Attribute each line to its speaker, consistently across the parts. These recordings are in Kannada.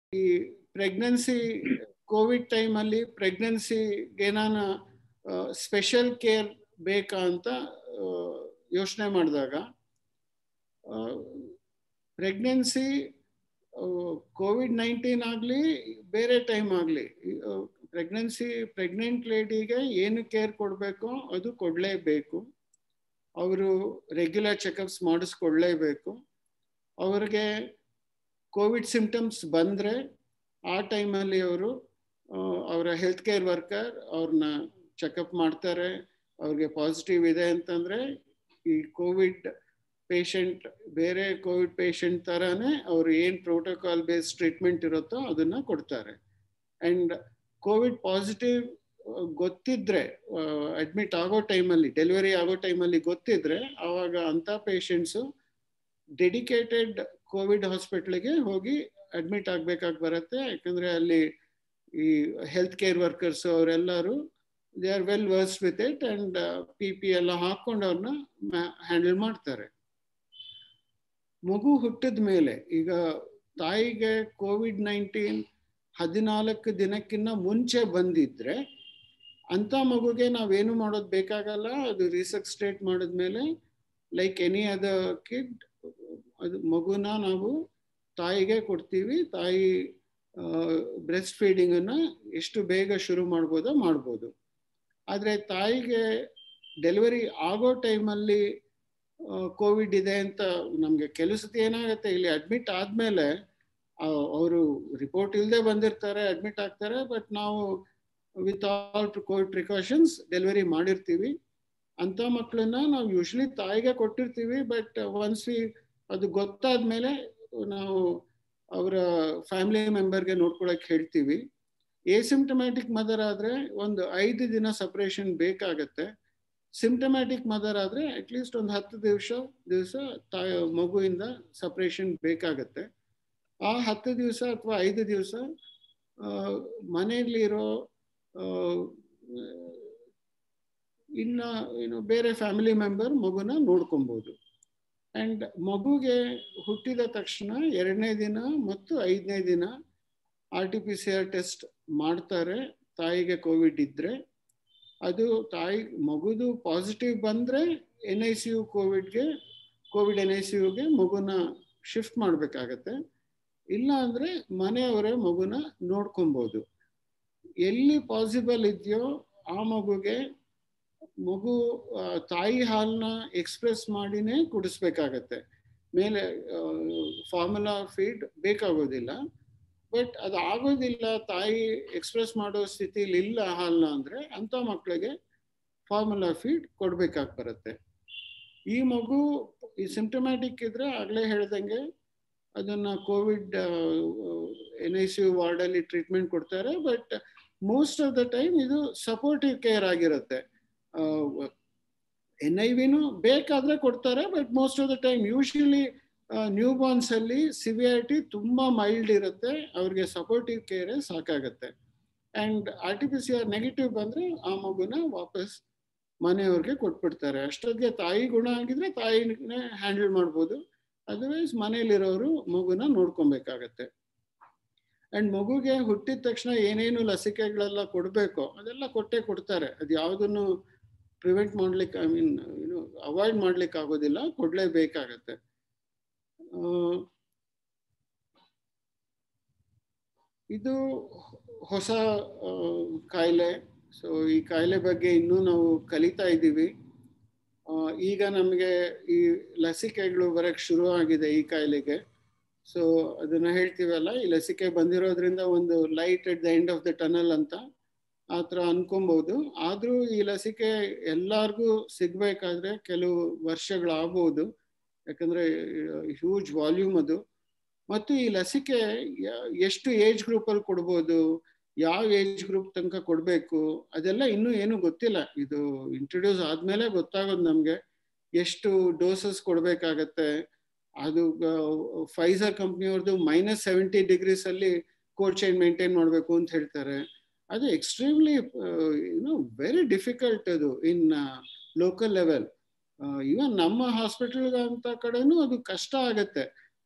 Speaker 1: ಈ ಪ್ರೆಗ್ನೆನ್ಸಿ ಕೋವಿಡ್ ಟೈಮಲ್ಲಿ ಪ್ರೆಗ್ನೆನ್ಸಿ ಏನಾನ ಸ್ಪೆಷಲ್ ಕೇರ್ ಬೇಕಾ ಅಂತ ಯೋಚನೆ ಮಾಡಿದಾಗ ಪ್ರೆಗ್ನೆನ್ಸಿ ಕೋವಿಡ್ ನೈನ್ಟೀನ್ ಆಗಲಿ ಬೇರೆ ಟೈಮ್ ಆಗಲಿ ಪ್ರೆಗ್ನೆನ್ಸಿ ಪ್ರೆಗ್ನೆಂಟ್ ಲೇಡಿಗೆ ಏನು ಕೇರ್ ಕೊಡಬೇಕೋ ಅದು ಕೊಡಲೇಬೇಕು ಅವರು ರೆಗ್ಯುಲರ್ ಚೆಕಪ್ಸ್ ಮಾಡಿಸ್ಕೊಡ್ಲೇಬೇಕು ಅವ್ರಿಗೆ ಕೋವಿಡ್ ಸಿಂಪ್ಟಮ್ಸ್ ಬಂದರೆ ಆ ಟೈಮಲ್ಲಿ ಅವರು ಅವರ ಹೆಲ್ತ್ ಕೇರ್ ವರ್ಕರ್ ಅವ್ರನ್ನ ಚೆಕಪ್ ಮಾಡ್ತಾರೆ ಅವ್ರಿಗೆ ಪಾಸಿಟಿವ್ ಇದೆ ಅಂತಂದರೆ ಈ ಕೋವಿಡ್ ಪೇಷಂಟ್ ಬೇರೆ ಕೋವಿಡ್ ಪೇಷಂಟ್ ಥರನೇ ಅವರು ಏನು ಪ್ರೋಟೋಕಾಲ್ ಬೇಸ್ಡ್ ಟ್ರೀಟ್ಮೆಂಟ್ ಇರುತ್ತೋ ಅದನ್ನು ಕೊಡ್ತಾರೆ ಆ್ಯಂಡ್ ಕೋವಿಡ್ ಪಾಸಿಟಿವ್ ಗೊತ್ತಿದ್ರೆ ಅಡ್ಮಿಟ್ ಆಗೋ ಟೈಮಲ್ಲಿ ಡೆಲಿವರಿ ಆಗೋ ಟೈಮಲ್ಲಿ ಗೊತ್ತಿದ್ರೆ ಆವಾಗ ಅಂಥ ಪೇಷಂಟ್ಸು ಡೆಡಿಕೇಟೆಡ್ ಕೋವಿಡ್ ಹಾಸ್ಪಿಟ್ಲಿಗೆ ಹೋಗಿ ಅಡ್ಮಿಟ್ ಆಗಬೇಕಾಗಿ ಬರುತ್ತೆ ಯಾಕಂದರೆ ಅಲ್ಲಿ ಈ ಹೆಲ್ತ್ ಕೇರ್ ವರ್ಕರ್ಸ್ ಅವರೆಲ್ಲರೂ they are well versed with it and P P ಎಲ್ಲ ಹಾಕ್ಕೊಂಡು ಅವ್ರನ್ನ ಹ್ಯಾಂಡಲ್ ಮಾಡ್ತಾರೆ ಮಗು ಹುಟ್ಟಿದ ಮೇಲೆ ಈಗ ತಾಯಿಗೆ ಕೋವಿಡ್ ನೈನ್ಟೀನ್ ಹದಿನಾಲ್ಕು ದಿನಕ್ಕಿಂತ ಮುಂಚೆ ಬಂದಿದ್ರೆ ಅಂಥ ಮಗುಗೆ ನಾವೇನು ಮಾಡೋದು ಬೇಕಾಗಲ್ಲ ಅದು ರೀಸಕ್ಸ್ಟೇಟ್ ಮಾಡಿದ್ಮೇಲೆ ಲೈಕ್ ಎನಿ ಅದರ್ ಕಿಡ್ ಅದು ಮಗುನ ನಾವು ತಾಯಿಗೆ ಕೊಡ್ತೀವಿ ತಾಯಿ ಬ್ರೆಸ್ಟ್ ಫೀಡಿಂಗನ್ನು ಎಷ್ಟು ಬೇಗ ಶುರು ಮಾಡ್ಬೋದೋ ಮಾಡ್ಬೋದು ಆದರೆ ತಾಯಿಗೆ ಡೆಲಿವರಿ ಆಗೋ ಟೈಮಲ್ಲಿ ಕೋವಿಡ್ ಇದೆ ಅಂತ ನಮಗೆ ಕೆಲಸದ ಏನಾಗುತ್ತೆ ಇಲ್ಲಿ ಅಡ್ಮಿಟ್ ಆದಮೇಲೆ ಅವರು ರಿಪೋರ್ಟ್ ಇಲ್ಲದೆ ಬಂದಿರ್ತಾರೆ ಅಡ್ಮಿಟ್ ಆಗ್ತಾರೆ ಬಟ್ ನಾವು with all COVID precautions delivery ಮಾಡಿರ್ತೀವಿ ಅಂಥ ಮಕ್ಕಳನ್ನ ನಾವು ಯೂಶ್ವಲಿ ತಾಯಿಗೆ ಕೊಟ್ಟಿರ್ತೀವಿ ಬಟ್ ಒನ್ಸ್ ವಿ ಅದು ಗೊತ್ತಾದ ಮೇಲೆ ನಾವು ಅವರ ಫ್ಯಾಮಿಲಿ ಮೆಂಬರ್ಗೆ ನೋಡ್ಕೊಳಕ್ಕೆ ಹೇಳ್ತೀವಿ ಎಸಿಂಪ್ಟಮ್ಯಾಟಿಕ್ ಮದರ್ ಆದರೆ ಒಂದು ಐದು ದಿನ ಸಪ್ರೇಷನ್ ಬೇಕಾಗತ್ತೆ ಸಿಂಪ್ಟಮ್ಯಾಟಿಕ್ ಮದರ್ ಆದರೆ ಅಟ್ಲೀಸ್ಟ್ ಒಂದು ಹತ್ತು ದಿವಸ ದಿವಸ ತಾಯಿ ಮಗುವಿಂದ ಸಪ್ರೇಷನ್ ಬೇಕಾಗತ್ತೆ ಆ ಹತ್ತು ದಿವಸ ಅಥವಾ ಐದು ದಿವಸ ಮನೆಯಲ್ಲಿರೋ ಇನ್ನು ಏನು ಬೇರೆ ಫ್ಯಾಮಿಲಿ ಮೆಂಬರ್ ಮಗುನ ನೋಡ್ಕೊಬೋದು ಆ್ಯಂಡ್ ಮಗುಗೆ ಹುಟ್ಟಿದ ತಕ್ಷಣ ಎರಡನೇ ದಿನ ಮತ್ತು ಐದನೇ ದಿನ R T P C R test ಮಾಡ್ತಾರೆ ತಾಯಿಗೆ ಕೋವಿಡ್ ಇದ್ದರೆ ಅದು ತಾಯಿ ಮಗುದು ಪಾಸಿಟಿವ್ ಬಂದರೆ ಎನ್ ಐ ಸಿ ಯು ಕೋವಿಡ್ಗೆ ಕೋವಿಡ್ ಎನ್ ಐ ಸಿ ಯುಗೆ ಮಗುನ ಶಿಫ್ಟ್ ಮಾಡಬೇಕಾಗತ್ತೆ ಇಲ್ಲ ಅಂದರೆ ಮನೆಯವರೇ ಮಗುನ ನೋಡ್ಕೊಬೋದು ಎಲ್ಲಿ ಪಾಸಿಬಲ್ ಇದೆಯೋ ಆ ಮಗುಗೆ ಮಗು ತಾಯಿ ಹಾಲನ್ನ ಎಕ್ಸ್ಪ್ರೆಸ್ ಮಾಡಿನೇ ಕುಡಿಸ್ಬೇಕಾಗತ್ತೆ ಮೇಲೆ ಫಾರ್ಮುಲಾ ಫೀಡ್ ಬೇಕಾಗೋದಿಲ್ಲ ಬಟ್ ಅದು ಆಗೋದಿಲ್ಲ ತಾಯಿ ಎಕ್ಸ್ಪ್ರೆಸ್ ಮಾಡೋ ಸ್ಥಿತಿಲಿ ಇಲ್ಲ ಹಾಲನ್ನ ಅಂದರೆ ಅಂಥ ಮಕ್ಕಳಿಗೆ ಫಾರ್ಮುಲಾ ಫೀಡ್ ಕೊಡ್ಬೇಕಾಗಿ ಬರುತ್ತೆ ಈ ಮಗು ಈ ಸಿಂಪ್ಟಮ್ಯಾಟಿಕ್ ಇದ್ರೆ ಆಗಲೇ ಹೇಳ್ದಂಗೆ ಅದನ್ನ COVID N I C U ವಾರ್ಡಲ್ಲಿ ಟ್ರೀಟ್ಮೆಂಟ್ ಕೊಡ್ತಾರೆ but most of the time ಇದು ಸಪೋರ್ಟಿವ್ ಕೇರ್ ಆಗಿರುತ್ತೆ ಎನ್ ಐ ವಿನು ಬೇಕಾದ್ರೆ ಕೊಡ್ತಾರೆ but most of the time usually ನ್ಯೂ ಬಾರ್ನ್ಸ್ ಅಲ್ಲಿ ಸಿವಿಯಾರಿಟಿ ತುಂಬಾ ಮೈಲ್ಡ್ ಇರುತ್ತೆ ಅವ್ರಿಗೆ ಸಪೋರ್ಟಿವ್ ಕೇರೆ ಸಾಕಾಗತ್ತೆ and R T P C R negative ಬಂದ್ರೆ ಆ ಮಗುನ ವಾಪಸ್ ಮನೆಯವ್ರಿಗೆ ಕೊಟ್ಬಿಡ್ತಾರೆ ಅಷ್ಟೊತ್ತಿಗೆ ತಾಯಿ ಗುಣ ಆಗಿದ್ರೆ ತಾಯಿನೇ ಹ್ಯಾಂಡಲ್ ಮಾಡ್ಬೋದು ಅದರ್ವೈಸ್ ಮನೇಲಿರೋರು ಮಗುನ ನೋಡ್ಕೊಬೇಕಾಗತ್ತೆ ಅಂಡ್ ಮಗುಗೆ ಹುಟ್ಟಿದ ತಕ್ಷಣ ಏನೇನು ಲಸಿಕೆಗಳೆಲ್ಲ ಕೊಡಬೇಕೋ ಅದೆಲ್ಲ ಕೊಟ್ಟೆ ಕೊಡ್ತಾರೆ ಅದು ಯಾವುದನ್ನು ಪ್ರಿವೆಂಟ್ ಮಾಡ್ಲಿಕ್ಕೆ ಐ ಮೀನ್ ಏನು ಅವಾಯ್ಡ್ ಮಾಡ್ಲಿಕ್ಕೆ ಆಗೋದಿಲ್ಲ ಕೊಡ್ಲೇಬೇಕಾಗತ್ತೆ ಇದು ಹೊಸ ಕಾಯಿಲೆ ಸೊ ಈ ಕಾಯಿಲೆ ಬಗ್ಗೆ ಇನ್ನೂ ನಾವು ಕಲಿತಾ ಇದ್ದೀವಿ ಈಗ ನಮಗೆ ಈ ಲಸಿಕೆಗಳು ಬರಕ್ಕೆ ಶುರು ಆಗಿದೆ ಈ ಕಾಯಿಲೆಗೆ ಸೊ ಅದನ್ನ ಹೇಳ್ತೀವಲ್ಲ ಈ ಲಸಿಕೆ ಬಂದಿರೋದ್ರಿಂದ ಒಂದು light at the end of the tunnel ಅಂತ ಆ ಥರ ಅನ್ಕೊಬಹುದು ಆದರೂ ಈ ಲಸಿಕೆ ಎಲ್ಲಾರ್ಗೂ ಸಿಗ್ಬೇಕಾದ್ರೆ ಕೆಲವು ವರ್ಷಗಳಾಗ್ಬೋದು ಯಾಕಂದ್ರೆ ಹ್ಯೂಜ್ ವಾಲ್ಯೂಮ್ ಅದು ಮತ್ತು ಈ ಲಸಿಕೆ ಎಷ್ಟು ಏಜ್ ಗ್ರೂಪಲ್ಲಿ ಕೊಡ್ಬೋದು ಯಾವ ಏಜ್ ಗ್ರೂಪ್ ತನಕ ಕೊಡಬೇಕು ಅದೆಲ್ಲ ಇನ್ನೂ ಏನು ಗೊತ್ತಿಲ್ಲ ಇದು ಇಂಟ್ರೊಡ್ಯೂಸ್ ಆದ್ಮೇಲೆ ಗೊತ್ತಾಗೋದು ನಮಗೆ ಎಷ್ಟು ಡೋಸಸ್ ಕೊಡಬೇಕಾಗತ್ತೆ ಅದು ಫೈಸರ್ ಕಂಪ್ನಿಯವ್ರದ್ದು ಮೈನಸ್ ಸೆವೆಂಟಿ ಡಿಗ್ರೀಸ್ ಅಲ್ಲಿ ಕೋಲ್ಡ್ ಚೈನ್ ಮೇಂಟೈನ್ ಮಾಡಬೇಕು ಅಂತ ಹೇಳ್ತಾರೆ ಅದು ಎಕ್ಸ್ಟ್ರೀಮ್ಲಿ ಯುನೋ ವೆರಿ ಡಿಫಿಕಲ್ಟ್ ಅದು ಇನ್ ಲೋಕಲ್ ಲೆವೆಲ್ ಇವನ್ ನಮ್ಮ ಹಾಸ್ಪಿಟಲ್ ಅಂತ ಕಡೆನೂ ಅದು ಕಷ್ಟ ಆಗತ್ತೆ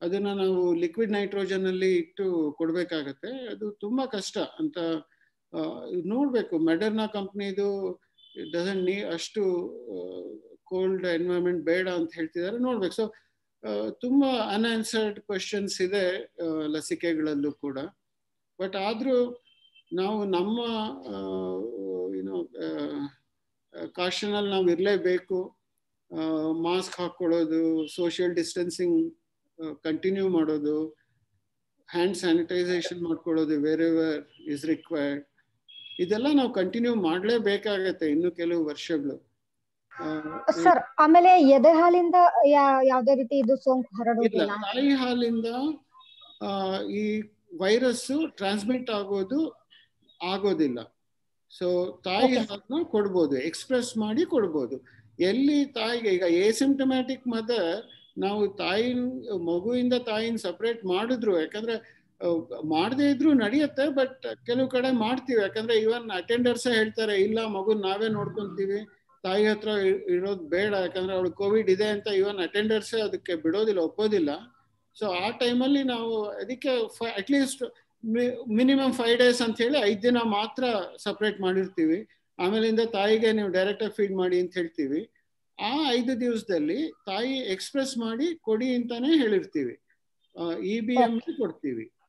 Speaker 1: ಅದನ್ನ ನಾವು ಲಿಕ್ವಿಡ್ ನೈಟ್ರೋಜನ್ ಅಲ್ಲಿ ಇಟ್ಟು ಕೊಡ್ಬೇಕಾಗತ್ತೆ ಅದು ತುಂಬಾ ಕಷ್ಟ ಅಂತ ನೋಡ್ಬೇಕು ಮೆಡರ್ನಾ ಕಂಪ್ನಿದು ಡಸನ್ ನೀ ಅಷ್ಟು ಕೋಲ್ಡ್ ಎನ್ವೈರನ್ಮೆಂಟ್ ಬೇಡ ಅಂತ ಹೇಳ್ತಿದ್ದಾರೆ ನೋಡ್ಬೇಕು ಸೊ ತುಂಬಾ ಅನ್ಆನ್ಸರ್ಡ್ ಕ್ವಶನ್ಸ್ ಇದೆ ಲಸಿಕೆಗಳಲ್ಲೂ ಕೂಡ ಬಟ್ ಆದ್ರೂ ನಾವು ನಮ್ಮ ಏನೋ ಕಾಶನಲ್ಲಿ ನಾವು ಇರಲೇಬೇಕು ಮಾಸ್ಕ್ ಹಾಕೊಳ್ಳೋದು ಸೋಷಿಯಲ್ ಡಿಸ್ಟೆನ್ಸಿಂಗ್ ಕಂಟಿನ್ಯೂ ಮಾಡೋದು ಹ್ಯಾಂಡ್ ಸ್ಯಾನಿಟೈಸೇಷನ್ ಮಾಡ್ಕೊಳ್ಳೋದು ವೇರ್ ಎವರ್ ಇಸ್ ರಿಕ್ವೈರ್ಡ್ ಇದೆಲ್ಲ ನಾವು ಕಂಟಿನ್ಯೂ ಮಾಡಲೇಬೇಕಾಗತ್ತೆ ಇನ್ನು ಕೆಲವು ವರ್ಷಗಳು
Speaker 2: ಸರ್ ಆಮೇಲೆ ಎದೆ ಹಾಲಿಂದ ಯಾವ್ದೇ ರೀತಿ ಇದು ಸೋಂಕು
Speaker 1: ಇಲ್ಲ
Speaker 2: ಹರಡುವುದಿಲ್ಲ
Speaker 1: ತಾಯಿ ಹಾಲಿಂದ ಈ ವೈರಸ್ ಟ್ರಾನ್ಸ್ಮಿಟ್ ಆಗೋದು ಆಗೋದಿಲ್ಲ ಸೊ ತಾಯಿ
Speaker 2: Okay.
Speaker 1: ಹಾಲನ್ನ ಕೊಡ್ಬೋದು ಎಕ್ಸ್ಪ್ರೆಸ್ ಮಾಡಿ ಕೊಡ್ಬೋದು ಎಲ್ಲಿ ತಾಯಿಗೆ ಈಗ ಎಸಿಂಟಮ್ಯಾಟಿಕ್ ಮದರ್ ನಾವು ತಾಯಿನ ಮಗುವಿಂದ ತಾಯಿನ ಸಪ್ರೇಟ್ ಮಾಡಿದ್ರು ಯಾಕಂದ್ರೆ ಮಾಡದೇ ಇದ್ರು ನಡೆಯುತ್ತೆ ಬಟ್ ಕೆಲವು ಕಡೆ ಮಾಡ್ತೀವಿ ಯಾಕಂದ್ರೆ ಇವನ್ ಅಟೆಂಡರ್ಸ್ ಹೇಳ್ತಾರೆ ಇಲ್ಲ ಮಗುನ್ ನಾವೇ ನೋಡ್ಕೊಂತೀವಿ ತಾಯಿ ಹತ್ರ ಇ- ಇರೋದು ಬೇಡ ಯಾಕಂದ್ರೆ ಅವಳು ಕೋವಿಡ್ ಇದೆ ಅಂತ ಇವನ್ ಅಟೆಂಡರ್ಸ್ ಅದಕ್ಕೆ ಬಿಡೋದಿಲ್ಲ ಒಪ್ಪೋದಿಲ್ಲ ಸೊ ಆ ಟೈಮಲ್ಲಿ ನಾವು ಅದಕ್ಕೆ ಅಟ್ಲೀಸ್ಟ್ ಮಿನಿಮಮ್ ಫೈವ್ ಡೇಸ್ ಅಂತ ಹೇಳಿ ಐದು ದಿನ ಮಾತ್ರ ಸಪ್ರೇಟ್ ಮಾಡಿರ್ತೀವಿ ಆಮೇಲಿಂದ ತಾಯಿಗೆ ನೀವು ಡೈರೆಕ್ಟ್ ಆಗಿ ಫೀಡ್ ಮಾಡಿ ಅಂತ ಹೇಳ್ತೀವಿ ಆ ಐದು ದಿವಸದಲ್ಲಿ ತಾಯಿ ಎಕ್ಸ್ಪ್ರೆಸ್ ಮಾಡಿ ಕೊಡಿ ಅಂತಾನೆ ಹೇಳಿರ್ತೀವಿ ಇ ಬಿ ಎಂ ಕೊಡ್ತೀವಿ